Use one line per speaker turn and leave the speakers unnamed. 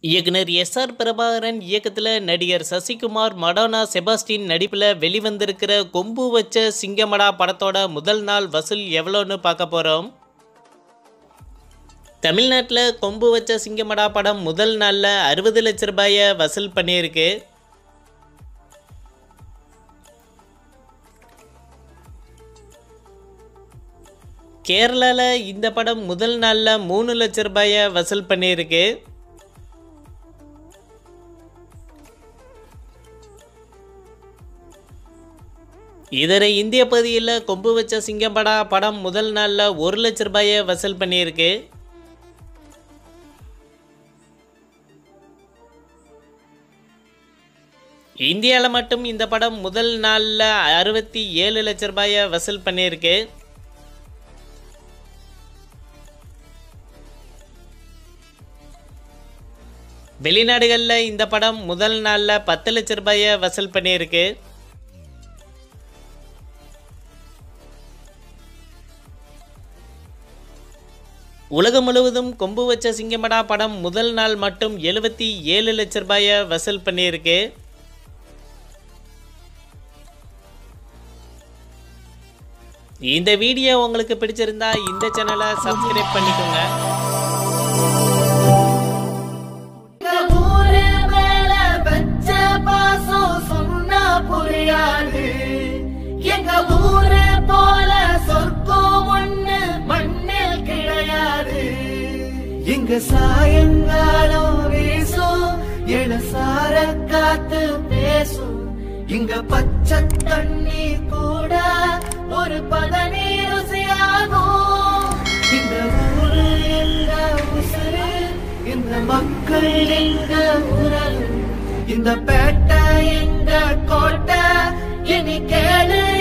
இயக்குனர் S R Prabhakaran இயக்கத்தில் நடிகர் சசிகுமார் மடோனா செபாஸ்டின் நடிப்பில் வெளிவந்திருக்கிற கொம்பு வச்ச சிங்கமடா படத்தோட முதல் நாள் வசூல் எவ்வளோன்னு பார்க்க போகிறோம் தமிழ்நாட்டில் கொம்பு வச்ச சிங்கமடா படம் முதல் நாளில் அறுபது லட்ச ரூபாயை வசூல் பண்ணியிருக்கு கேரளாவில் இந்த படம் முதல் நாளில் மூணு லட்ச ரூபாயை வசூல் பண்ணியிருக்கு இதர இந்திய பகுதியில் கொம்பு வச்ச சிங்கம்படா படம் முதல் நாளில் ஒரு லட்ச ரூபாயை வசூல் பண்ணியிருக்கு இந்தியாவில் மட்டும் இந்த படம் முதல் நாளில் அறுபத்தி ஏழு லட்ச ரூபாயை வசூல் பண்ணியிருக்கு வெளிநாடுகளில் இந்த படம் முதல் நாளில் பத்து லட்ச ரூபாயை வசூல் பண்ணியிருக்கு உலகம் முழுவதும் கொம்பு வச்ச சிங்கமடா படம் முதல் நாள் மட்டும் எழுபத்தி ஏழு லட்ச ரூபாயை வசூல் பண்ணியிருக்கு இந்த வீடியோ உங்களுக்கு பிடிச்சிருந்தா இந்த சேனலை சப்ஸ்கிரைப் பண்ணிக்கோங்க
எங்க ஊரு மேல வச்ச பாசம் சொன்னா புரியாது எங்க ஊரு போல சொர்க்கம் ஒண்ணு மண்ணில் கிடையாது எங்க சாயங்காலம் வீசும் இளசார காத்து பேசும் இங்க பச்சை தண்ணி கூட ஒரு பதனி ருசியாகும் இந்த ஊரு எங்க உசுரு இந்த மக்கள் எங்க உறவு இந்த பேட்டை எங்க கோட்டை இனி கேளு